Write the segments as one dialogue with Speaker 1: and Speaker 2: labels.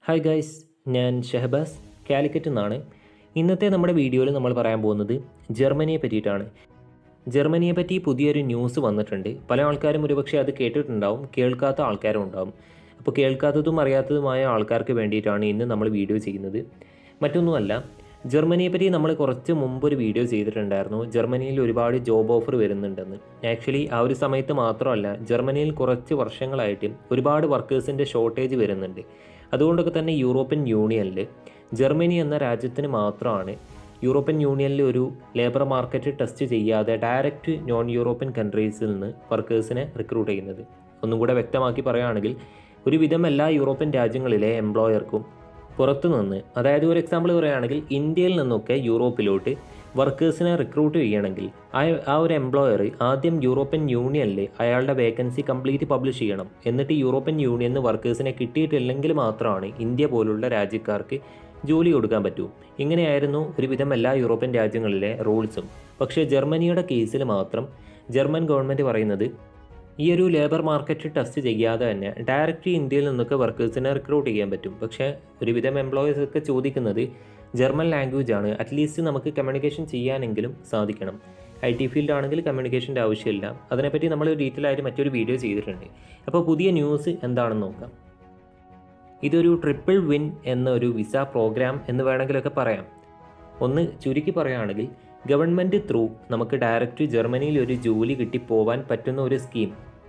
Speaker 1: hi guys ഞാൻ ഷെഹബാസ് കാലിക്കറ്റ് നിന്നാണ് ഇന്നത്തെ നമ്മുടെ വീഡിയോയിൽ നമ്മൾ പറയാൻ പോകുന്നത് ജർമ്മനിയെ പറ്റിയിട്ടാണ് ജർമ്മനിയെ പറ്റി പുതിയൊരു ന്യൂസ് വന്നിട്ടുണ്ട് പല ആൾക്കാരും ഒരുപക്ഷെ അത് കേട്ടിട്ടുണ്ടാവും കേൾക്കാത്ത ആൾക്കാരും ഉണ്ടാവും അപ്പോൾ കേൾക്കാത്തതും അറിയാത്തതുമായ ആൾക്കാർക്ക് വേണ്ടിയിട്ടാണ് ഇന്ന് നമ്മൾ വീഡിയോ ചെയ്യുന്നത് മറ്റൊന്നുമല്ല ജർമ്മനിയെ പറ്റി നമ്മൾ കുറച്ച് മുമ്പ് ഒരു വീഡിയോ ചെയ്തിട്ടുണ്ടായിരുന്നു ജർമ്മനിയിൽ ഒരുപാട് ജോബ് ഓഫർ വരുന്നുണ്ടെന്ന് ആക്ച്വലി ആ ഒരു സമയത്ത് മാത്രമല്ല ജർമ്മനിയിൽ കുറച്ച് വർഷങ്ങളായിട്ട് ഒരുപാട് വർക്കേഴ്സിൻ്റെ ഷോർട്ടേജ് വരുന്നുണ്ട് അതുകൊണ്ടൊക്കെ തന്നെ യൂറോപ്യൻ യൂണിയനിൽ ജർമ്മനി എന്ന രാജ്യത്തിന് മാത്രമാണ് യൂറോപ്യൻ യൂണിയനിൽ ഒരു ലേബർ മാർക്കറ്റ് ടെസ്റ്റ് ചെയ്യാതെ ഡയറക്റ്റ് നോൺ യൂറോപ്യൻ കൺട്രീസിൽ നിന്ന് വർക്കേഴ്സിനെ റിക്രൂട്ട് ചെയ്യുന്നത് ഒന്നും കൂടെ വ്യക്തമാക്കി പറയുകയാണെങ്കിൽ ഒരുവിധം എല്ലാ യൂറോപ്യൻ രാജ്യങ്ങളിലെ എംപ്ലോയർക്കും പുറത്തു നിന്ന് അതായത് ഒരു എക്സാമ്പിൾ പറയുകയാണെങ്കിൽ ഇന്ത്യയിൽ നിന്നൊക്കെ യൂറോപ്പിലോട്ട് വർക്കേഴ്സിനെ റിക്രൂട്ട് ചെയ്യണമെങ്കിൽ ആ ആ ഒരു എംപ്ലോയർ ആദ്യം യൂറോപ്യൻ യൂണിയനിൽ അയാളുടെ വേക്കൻസി കംപ്ലീറ്റ് പബ്ലിഷ് ചെയ്യണം എന്നിട്ട് യൂറോപ്യൻ യൂണിയനിൽ വർക്കേഴ്സിനെ കിട്ടിയിട്ടില്ലെങ്കിൽ മാത്രമാണ് ഇന്ത്യ പോലുള്ള രാജ്യക്കാർക്ക് ജോലി കൊടുക്കാൻ പറ്റൂ ഇങ്ങനെയായിരുന്നു ഒരുവിധം എല്ലാ യൂറോപ്യൻ രാജ്യങ്ങളിലെ റൂൾസും പക്ഷേ ജർമ്മനിയുടെ കേസിൽ മാത്രം ജർമ്മൻ ഗവൺമെൻറ് പറയുന്നത് ഈ ഒരു ലേബർ മാർക്കറ്റ് ടെസ്റ്റ് ചെയ്യാതെ തന്നെ ഡയറക്റ്റ് ഇന്ത്യയിൽ നിന്നൊക്കെ വർക്കേഴ്സിനെ റിക്രൂട്ട് ചെയ്യാൻ പറ്റും പക്ഷേ ഒരുവിധം എംപ്ലോയീസ് ഒക്കെ ചോദിക്കുന്നത് ജർമ്മൻ ലാംഗ്വേജ് ആണ് അറ്റ്ലീസ്റ്റ് നമുക്ക് കമ്മ്യൂണിക്കേഷൻ ചെയ്യാനെങ്കിലും സാധിക്കണം ഐ ടി ഫീൽഡ് ആണെങ്കിൽ കമ്മ്യൂണിക്കേഷൻ്റെ ആവശ്യമില്ല അതിനെപ്പറ്റി നമ്മൾ ഡീറ്റെയിൽ ആയിട്ട് മറ്റൊരു വീഡിയോ ചെയ്തിട്ടുണ്ട് അപ്പോൾ പുതിയ ന്യൂസ് എന്താണെന്ന് നോക്കാം ഇതൊരു ട്രിപ്പിൾ വിൻ എന്ന ഒരു വിസ പ്രോഗ്രാം എന്ന് വേണമെങ്കിലൊക്കെ പറയാം ഒന്ന് ചുരുക്കി പറയുകയാണെങ്കിൽ ഗവൺമെൻറ് ത്രൂ നമുക്ക് ഡയറക്റ്റ് ജർമ്മനിയിൽ ഒരു ജോലി കിട്ടി പോവാൻ പറ്റുന്ന ഒരു സ്കീം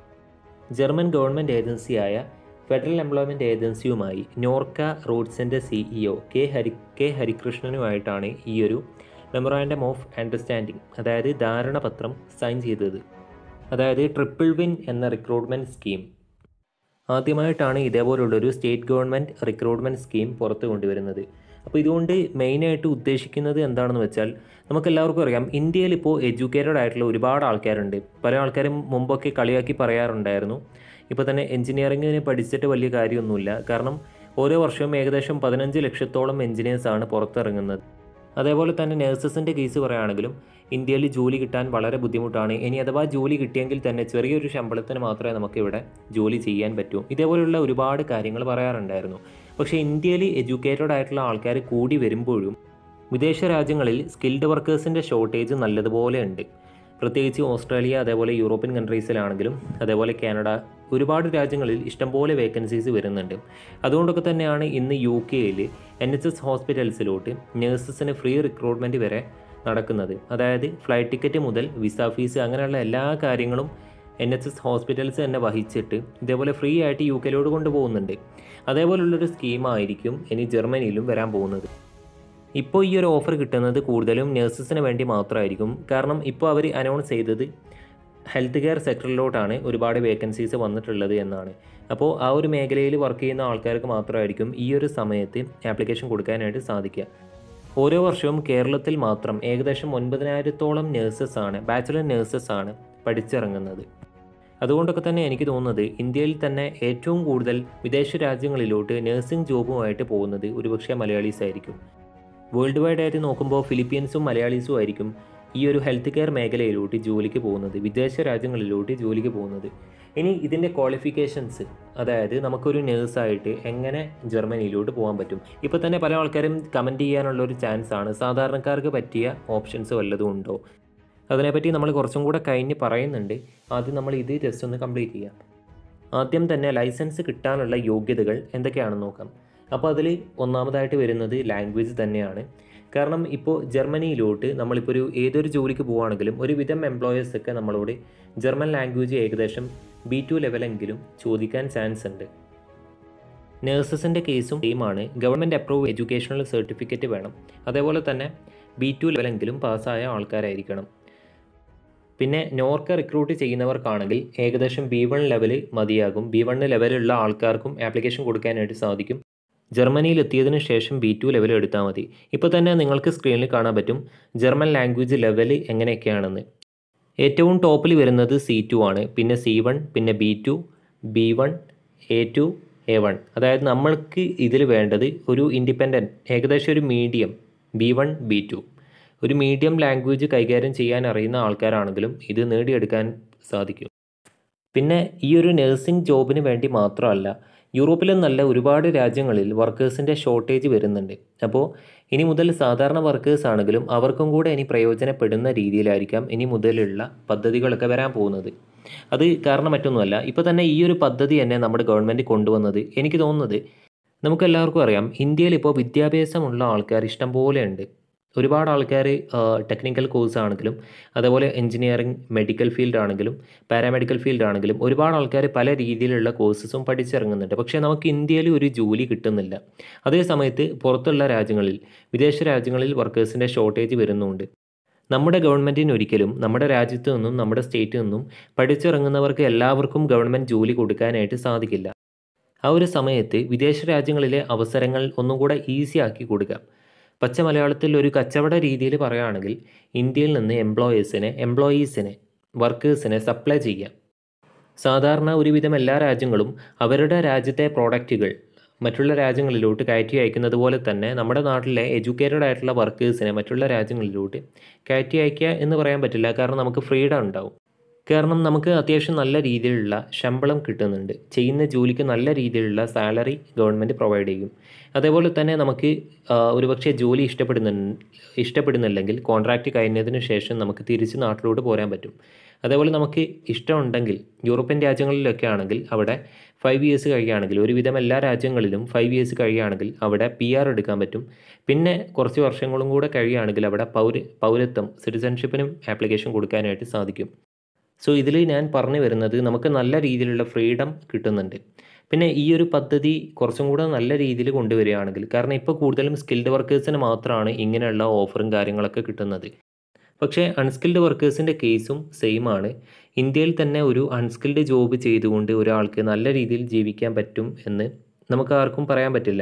Speaker 1: ജർമ്മൻ ഗവൺമെൻറ് ഏജൻസിയായ ഫെഡറൽ എംപ്ലോയ്മെൻറ്റ് ഏജൻസിയുമായി നോർക്ക റൂട്ട്സിൻ്റെ സിഇഒ കെ ഹരി കെ ഹരികൃഷ്ണനുമായിട്ടാണ് ഈ ഒരു മെമ്മറാൻഡം ഓഫ് അണ്ടർസ്റ്റാൻഡിംഗ് അതായത് ധാരണപത്രം സൈൻ ചെയ്തത് അതായത് ട്രിപ്പിൾ വിൻ എന്ന റിക്രൂട്ട്മെൻറ്റ് സ്കീം ആദ്യമായിട്ടാണ് ഇതേപോലുള്ളൊരു സ്റ്റേറ്റ് ഗവൺമെൻറ് റിക്രൂട്ട്മെൻറ്റ് സ്കീം പുറത്തു കൊണ്ടുവരുന്നത് അപ്പോൾ ഇതുകൊണ്ട് മെയിനായിട്ട് ഉദ്ദേശിക്കുന്നത് എന്താണെന്ന് വെച്ചാൽ നമുക്കെല്ലാവർക്കും അറിയാം ഇന്ത്യയിൽ ഇപ്പോൾ എഡ്യൂക്കേറ്റഡ് ആയിട്ടുള്ള ഒരുപാട് ആൾക്കാരുണ്ട് പല ആൾക്കാരും മുമ്പൊക്കെ കളിയാക്കി പറയാറുണ്ടായിരുന്നു ഇപ്പോൾ തന്നെ എഞ്ചിനീയറിങ്ങിന് പഠിച്ചിട്ട് വലിയ കാര്യമൊന്നുമില്ല കാരണം ഓരോ വർഷവും ഏകദേശം പതിനഞ്ച് ലക്ഷത്തോളം എഞ്ചിനീയേഴ്സാണ് പുറത്തിറങ്ങുന്നത് അതേപോലെ തന്നെ നഴ്സസിൻ്റെ കേസ് പറയുകയാണെങ്കിലും ഇന്ത്യയിൽ ജോലി കിട്ടാൻ വളരെ ബുദ്ധിമുട്ടാണ് ഇനി അഥവാ ജോലി കിട്ടിയെങ്കിൽ തന്നെ ചെറിയൊരു ശമ്പളത്തിന് മാത്രമേ നമുക്കിവിടെ ജോലി ചെയ്യാൻ പറ്റൂ ഇതേപോലെയുള്ള ഒരുപാട് കാര്യങ്ങൾ പറയാറുണ്ടായിരുന്നു പക്ഷേ ഇന്ത്യയിൽ എഡ്യൂക്കേറ്റഡ് ആയിട്ടുള്ള ആൾക്കാർ കൂടി വരുമ്പോഴും വിദേശ രാജ്യങ്ങളിൽ സ്കിൽഡ് വർക്കേഴ്സിൻ്റെ ഷോർട്ടേജ് നല്ലതുപോലെ ഉണ്ട് പ്രത്യേകിച്ച് ഓസ്ട്രേലിയ അതേപോലെ യൂറോപ്യൻ കൺട്രീസിലാണെങ്കിലും അതേപോലെ കാനഡ ഒരുപാട് രാജ്യങ്ങളിൽ ഇഷ്ടംപോലെ വേക്കൻസീസ് വരുന്നുണ്ട് അതുകൊണ്ടൊക്കെ തന്നെയാണ് ഇന്ന് യു കെയിൽ എൻ എച്ച് എസ് ഹോസ്പിറ്റൽസിലോട്ട് നഴ്സസിന് ഫ്രീ റിക്രൂട്ട്മെൻറ്റ് വരെ നടക്കുന്നത് അതായത് ഫ്ലൈറ്റ് ടിക്കറ്റ് മുതൽ വിസ ഫീസ് അങ്ങനെയുള്ള എല്ലാ കാര്യങ്ങളും എൻ എച്ച് എസ് ഹോസ്പിറ്റൽസ് തന്നെ വഹിച്ചിട്ട് ഇതേപോലെ ഫ്രീ ആയിട്ട് യു കെയിലോട്ട് കൊണ്ടുപോകുന്നുണ്ട് അതേപോലുള്ളൊരു സ്കീമായിരിക്കും ഇനി ജർമ്മനിയിലും വരാൻ പോകുന്നത് ഇപ്പോൾ ഈ ഒരു ഓഫർ കിട്ടുന്നത് കൂടുതലും നഴ്സസിന് വേണ്ടി മാത്രമായിരിക്കും കാരണം ഇപ്പോൾ അവർ അനൗൺസ് ചെയ്തത് ഹെൽത്ത് കെയർ സെക്ടറിലോട്ടാണ് ഒരുപാട് വേക്കൻസീസ് വന്നിട്ടുള്ളത് എന്നാണ് അപ്പോൾ ആ ഒരു മേഖലയിൽ വർക്ക് ചെയ്യുന്ന ആൾക്കാർക്ക് മാത്രമായിരിക്കും ഈ ഒരു സമയത്ത് ആപ്ലിക്കേഷൻ കൊടുക്കാനായിട്ട് സാധിക്കുക ഓരോ വർഷവും കേരളത്തിൽ മാത്രം ഏകദേശം ഒൻപതിനായിരത്തോളം നേഴ്സസ് ആണ് ബാച്ചുലർ നേഴ്സസ് ആണ് പഠിച്ചിറങ്ങുന്നത് അതുകൊണ്ടൊക്കെ തന്നെ എനിക്ക് തോന്നുന്നത് ഇന്ത്യയിൽ തന്നെ ഏറ്റവും കൂടുതൽ വിദേശ രാജ്യങ്ങളിലോട്ട് നഴ്സിംഗ് ജോബുമായിട്ട് പോകുന്നത് ഒരുപക്ഷെ മലയാളീസ് ആയിരിക്കും വേൾഡ് വൈഡ് ആയിട്ട് നോക്കുമ്പോൾ ഫിലിപ്പീൻസും മലയാളീസും ആയിരിക്കും ഈ ഒരു ഹെൽത്ത് കെയർ മേഖലയിലോട്ട് ജോലിക്ക് പോകുന്നത് വിദേശ രാജ്യങ്ങളിലോട്ട് ജോലിക്ക് പോകുന്നത് ഇനി ഇതിൻ്റെ ക്വാളിഫിക്കേഷൻസ് അതായത് നമുക്കൊരു നേഴ്സായിട്ട് എങ്ങനെ ജർമ്മനിയിലോട്ട് പോകാൻ പറ്റും ഇപ്പോൾ തന്നെ പല ആൾക്കാരും കമൻറ്റ് ചെയ്യാനുള്ള ഒരു ചാൻസ് ആണ് സാധാരണക്കാർക്ക് പറ്റിയ ഓപ്ഷൻസ് വല്ലതും ഉണ്ടോ അതിനെപ്പറ്റി നമ്മൾ കുറച്ചും കൂടെ കഴിഞ്ഞ് പറയുന്നുണ്ട് ആദ്യം നമ്മൾ ഇത് ജസ്റ്റ് ഒന്ന് കംപ്ലീറ്റ് ചെയ്യാം ആദ്യം തന്നെ ലൈസൻസ് കിട്ടാനുള്ള യോഗ്യതകൾ എന്തൊക്കെയാണെന്ന് നോക്കാം അപ്പോൾ അതിൽ ഒന്നാമതായിട്ട് വരുന്നത് ലാംഗ്വേജ് തന്നെയാണ് കാരണം ഇപ്പോൾ ജർമ്മനിയിലോട്ട് നമ്മളിപ്പോൾ ഒരു ഏതൊരു ജോലിക്ക് പോവുകയാണെങ്കിലും ഒരുവിധം എംപ്ലോയേഴ്സൊക്കെ നമ്മളോട് ജർമ്മൻ ലാംഗ്വേജ് ഏകദേശം ബി ടു ലെവലെങ്കിലും ചോദിക്കാൻ ചാൻസ് ഉണ്ട് നേഴ്സസിൻ്റെ കേസും സെയിമാണ് ഗവൺമെൻറ് അപ്രൂവ് എഡ്യൂക്കേഷണൽ സർട്ടിഫിക്കറ്റ് വേണം അതേപോലെ തന്നെ ബി ടു ലെവലെങ്കിലും പാസ്സായ ആൾക്കാരായിരിക്കണം പിന്നെ നോർക്ക റിക്രൂട്ട് ചെയ്യുന്നവർക്കാണെങ്കിൽ ഏകദേശം ബി വൺ ലെവൽ മതിയാകും ബി വൺ ലെവലുള്ള ആൾക്കാർക്കും ആപ്ലിക്കേഷൻ കൊടുക്കാനായിട്ട് സാധിക്കും ജർമ്മനിയിൽ എത്തിയതിനു ശേഷം ബി ടു ലെവൽ എടുത്താൽ മതി ഇപ്പോൾ തന്നെ നിങ്ങൾക്ക് സ്ക്രീനിൽ കാണാൻ പറ്റും ജർമ്മൻ ലാംഗ്വേജ് ലെവൽ എങ്ങനെയൊക്കെയാണെന്ന് ഏറ്റവും ടോപ്പിൽ വരുന്നത് സി ടു ആണ് പിന്നെ സി വൺ പിന്നെ B two B one A two A one അതായത് നമ്മൾക്ക് ഇതിൽ വേണ്ടത് ഒരു ഇൻഡിപെൻഡൻറ്റ് ഏകദേശം ഒരു medium B one B two ഒരു മീഡിയം ലാംഗ്വേജ് കൈകാര്യം ചെയ്യാൻ അറിയുന്ന ആൾക്കാരാണെങ്കിലും ഇത് നേടിയെടുക്കാൻ സാധിക്കും പിന്നെ ഈ ഒരു നഴ്സിംഗ് ജോബിന് വേണ്ടി മാത്രമല്ല യൂറോപ്പിലും നല്ല ഒരുപാട് രാജ്യങ്ങളിൽ വർക്കേഴ്സിൻ്റെ ഷോർട്ടേജ് വരുന്നുണ്ട് അപ്പോൾ ഇനി മുതൽ സാധാരണ വർക്കേഴ്സ് ആണെങ്കിലും അവർക്കും കൂടെ ഇനി പ്രയോജനപ്പെടുന്ന രീതിയിലായിരിക്കാം ഇനി മുതലുള്ള പദ്ധതികളൊക്കെ വരാൻ പോകുന്നത് അത് കാരണം മറ്റൊന്നുമല്ല ഇപ്പോൾ തന്നെ ഈ ഒരു പദ്ധതി തന്നെ നമ്മുടെ ഗവൺമെൻറ് കൊണ്ടുവന്നത് എനിക്ക് തോന്നുന്നത് നമുക്കെല്ലാവർക്കും അറിയാം ഇന്ത്യയിൽ ഇപ്പോൾ വിദ്യാഭ്യാസമുള്ള ആൾക്കാർ ഇഷ്ടം പോലെ ഉണ്ട് ഒരുപാട് ആൾക്കാർ ടെക്നിക്കൽ കോഴ്സ് ആണെങ്കിലും അതേപോലെ എഞ്ചിനീയറിംഗ് മെഡിക്കൽ ഫീൽഡ് ആണെങ്കിലും പാരാമെഡിക്കൽ ഫീൽഡ് ആണെങ്കിലും ഒരുപാട് ആൾക്കാർ പല രീതിയിലുള്ള കോഴ്സസും പഠിച്ചിറങ്ങുന്നുണ്ട് പക്ഷേ നമുക്ക് ഇന്ത്യയിൽ ഒരു ജോലി കിട്ടുന്നില്ല അതേ സമയത്ത് പുറത്തുള്ള രാജ്യങ്ങളിൽ വിദേശ രാജ്യങ്ങളിൽ വർക്കേഴ്സിൻ്റെ ഷോർട്ടേജ് വരുന്നുണ്ട് നമ്മുടെ ഗവൺമെൻറ്റിന് ഒരിക്കലും നമ്മുടെ രാജ്യത്തു നിന്നും നമ്മുടെ സ്റ്റേറ്റിൽ നിന്നും പഠിച്ചിറങ്ങുന്നവർക്ക് എല്ലാവർക്കും ഗവൺമെൻറ് ജോലി കൊടുക്കാനായിട്ട് സാധിക്കില്ല ആ ഒരു സമയത്ത് വിദേശ രാജ്യങ്ങളിലെ അവസരങ്ങൾ ഒന്നും കൂടെ ഈസി ആക്കി കൊടുക്കാം പച്ച മലയാളത്തിൽ ഒരു കച്ചവട രീതിയിൽ പറയുകയാണെങ്കിൽ ഇന്ത്യയിൽ നിന്ന് എംപ്ലോയേഴ്സിനെ എംപ്ലോയീസിനെ വർക്കേഴ്സിനെ സപ്ലൈ ചെയ്യാം സാധാരണ ഒരുവിധം എല്ലാ രാജ്യങ്ങളും അവരുടെ രാജ്യത്തെ പ്രോഡക്റ്റുകൾ മറ്റുള്ള രാജ്യങ്ങളിലോട്ട് കയറ്റി അയക്കുന്നത് പോലെ തന്നെ നമ്മുടെ നാട്ടിലെ എഡ്യൂക്കേറ്റഡ് ആയിട്ടുള്ള വർക്കേഴ്സിനെ മറ്റുള്ള രാജ്യങ്ങളിലോട്ട് കയറ്റി അയക്കുക എന്ന് പറയാൻ പറ്റില്ല കാരണം നമുക്ക് ഫ്രീഡം ഉണ്ടാവും കാരണം നമുക്ക് അത്യാവശ്യം നല്ല രീതിയിലുള്ള ശമ്പളം കിട്ടുന്നുണ്ട് ചെയ്യുന്ന ജോലിക്ക് നല്ല രീതിയിലുള്ള സാലറി ഗവൺമെൻറ് പ്രൊവൈഡ് ചെയ്യും അതേപോലെ തന്നെ നമുക്ക് ഒരുപക്ഷെ ജോലി ഇഷ്ടപ്പെടുന്ന ഇഷ്ടപ്പെടുന്നില്ലെങ്കിൽ കോൺട്രാക്റ്റ് കഴിഞ്ഞതിന് ശേഷം നമുക്ക് തിരിച്ച് നാട്ടിലോട്ട് പോരാൻ പറ്റും അതേപോലെ നമുക്ക് ഇഷ്ടമുണ്ടെങ്കിൽ യൂറോപ്യൻ രാജ്യങ്ങളിലൊക്കെ ആണെങ്കിൽ അവിടെ ഫൈവ് ഇയേഴ്സ് കഴിയുകയാണെങ്കിൽ ഒരുവിധം എല്ലാ രാജ്യങ്ങളിലും ഫൈവ് ഇയേഴ്സ് കഴിയുകയാണെങ്കിൽ അവിടെ പി ആർ എടുക്കാൻ പറ്റും പിന്നെ കുറച്ച് വർഷങ്ങളും കൂടെ കഴിയുകയാണെങ്കിൽ അവിടെ പൗര പൗരത്വം സിറ്റിസൺഷിപ്പിനും ആപ്ലിക്കേഷൻ കൊടുക്കാനായിട്ട് സാധിക്കും സോ ഇതിൽ ഞാൻ പറഞ്ഞു വരുന്നത് നമുക്ക് നല്ല രീതിയിലുള്ള ഫ്രീഡം കിട്ടുന്നുണ്ട് പിന്നെ ഈ ഒരു പദ്ധതി കുറച്ചും കൂടെ നല്ല രീതിയിൽ കൊണ്ടുവരികയാണെങ്കിൽ കാരണം ഇപ്പോൾ കൂടുതലും സ്കിൽഡ് വർക്കേഴ്സിന് മാത്രമാണ് ഇങ്ങനെയുള്ള ഓഫറും കാര്യങ്ങളൊക്കെ കിട്ടുന്നത് പക്ഷേ അൺസ്കിൽഡ് വർക്കേഴ്സിൻ്റെ കേസും സെയിം ആണ് ഇന്ത്യയിൽ തന്നെ ഒരു അൺസ്കിൽഡ് ജോബ് ചെയ്തുകൊണ്ട് ഒരാൾക്ക് നല്ല രീതിയിൽ ജീവിക്കാൻ പറ്റും എന്ന് നമുക്ക് ആർക്കും പറയാൻ പറ്റില്ല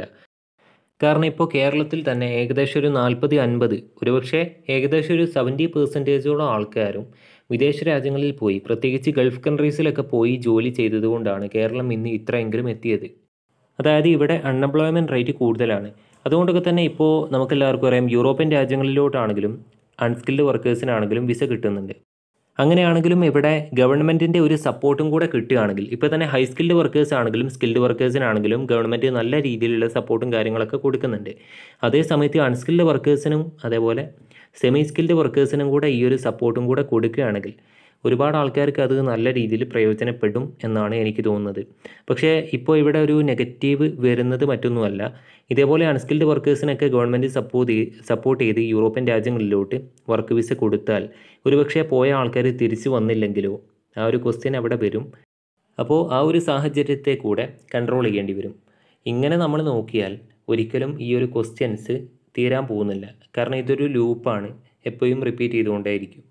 Speaker 1: കാരണം ഇപ്പോൾ കേരളത്തിൽ തന്നെ ഏകദേശം ഒരു നാൽപ്പത് അൻപത് ഒരുപക്ഷെ ഏകദേശം ഒരു സെവൻറ്റി പെർസെൻറ്റേജോളം ആൾക്കാരും വിദേശ രാജ്യങ്ങളിൽ പോയി പ്രത്യേകിച്ച് ഗൾഫ് കൺട്രീസിലൊക്കെ പോയി ജോലി ചെയ്തതുകൊണ്ടാണ് കേരളം ഇന്ന് ഇത്രയെങ്കിലും എത്തിയത് അതായത് ഇവിടെ അൺഎംപ്ലോയ്മെൻറ്റ് റേറ്റ് കൂടുതലാണ് അതുകൊണ്ടൊക്കെ തന്നെ ഇപ്പോൾ നമുക്കെല്ലാവർക്കും അറിയാം യൂറോപ്യൻ രാജ്യങ്ങളിലോട്ടാണെങ്കിലും അൺസ്കിൽഡ് വർക്കേഴ്സിനാണെങ്കിലും വിസ കിട്ടുന്നുണ്ട് അങ്ങനെയാണെങ്കിലും ഇവിടെ ഗവൺമെൻറ്റിൻ്റെ ഒരു സപ്പോർട്ടും കൂടെ കിട്ടുകയാണെങ്കിൽ ഇപ്പോൾ തന്നെ ഹൈ സ്കിൽഡ് വർക്കേഴ്സ് ആണെങ്കിലും സ്കിൽഡ് വർക്കേഴ്സിനാണെങ്കിലും ഗവൺമെൻറ് നല്ല രീതിയിലുള്ള സപ്പോർട്ടും കാര്യങ്ങളൊക്കെ കൊടുക്കുന്നുണ്ട് അതേ സമയത്ത് അൺസ്കിൽഡ് വർക്കേഴ്സിനും അതേപോലെ സെമി സ്കിൽഡ് വർക്കേഴ്സിനും കൂടെ ഈ ഒരു സപ്പോർട്ടും കൂടെ കൊടുക്കുകയാണെങ്കിൽ ഒരുപാട് ആൾക്കാർക്ക് അത് നല്ല രീതിയിൽ പ്രയോജനപ്പെടും എന്നാണ് എനിക്ക് തോന്നുന്നത് പക്ഷേ ഇപ്പോൾ ഇവിടെ ഒരു നെഗറ്റീവ് വരുന്നത് മറ്റൊന്നുമല്ല ഇതേപോലെ അൺസ്കിൽഡ് വർക്കേഴ്സിനൊക്കെ ഗവൺമെൻറ് സപ്പോർട്ട് സപ്പോർട്ട് ചെയ്ത് യൂറോപ്യൻ രാജ്യങ്ങളിലോട്ട് വർക്ക് വിസ കൊടുത്താൽ ഒരുപക്ഷെ പോയ ആൾക്കാർ തിരിച്ചു വന്നില്ലെങ്കിലോ ആ ഒരു ക്വസ്റ്റ്യൻ അവിടെ വരും അപ്പോൾ ആ ഒരു സാഹചര്യത്തെ കൂടെ കൺട്രോൾ ചെയ്യേണ്ടി വരും ഇങ്ങനെ നമ്മൾ നോക്കിയാൽ ഒരിക്കലും ഈ ഒരു ക്വസ്റ്റ്യൻസ് തീരാൻ പോകുന്നില്ല കാരണം ഇതൊരു ലൂപ്പാണ് എപ്പോഴും റിപ്പീറ്റ് ചെയ്തുകൊണ്ടേയിരിക്കും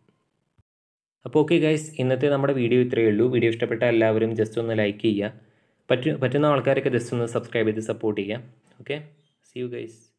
Speaker 1: അപ്പോൾ ഓക്കെ ഗൈസ് ഇന്നത്തെ നമ്മുടെ വീഡിയോ ഇത്രയേ ഉള്ളൂ വീഡിയോ ഇഷ്ടപ്പെട്ട എല്ലാവരും ജസ്റ്റ് ഒന്ന് ലൈക്ക് ചെയ്യുക പറ്റു പറ്റുന്ന ആൾക്കാരൊക്കെ ജസ്റ്റ് ഒന്ന് സബ്സ്ക്രൈബ് ചെയ്ത് സപ്പോർട്ട് ചെയ്യുക ഓക്കെ സി യു ഗൈസ്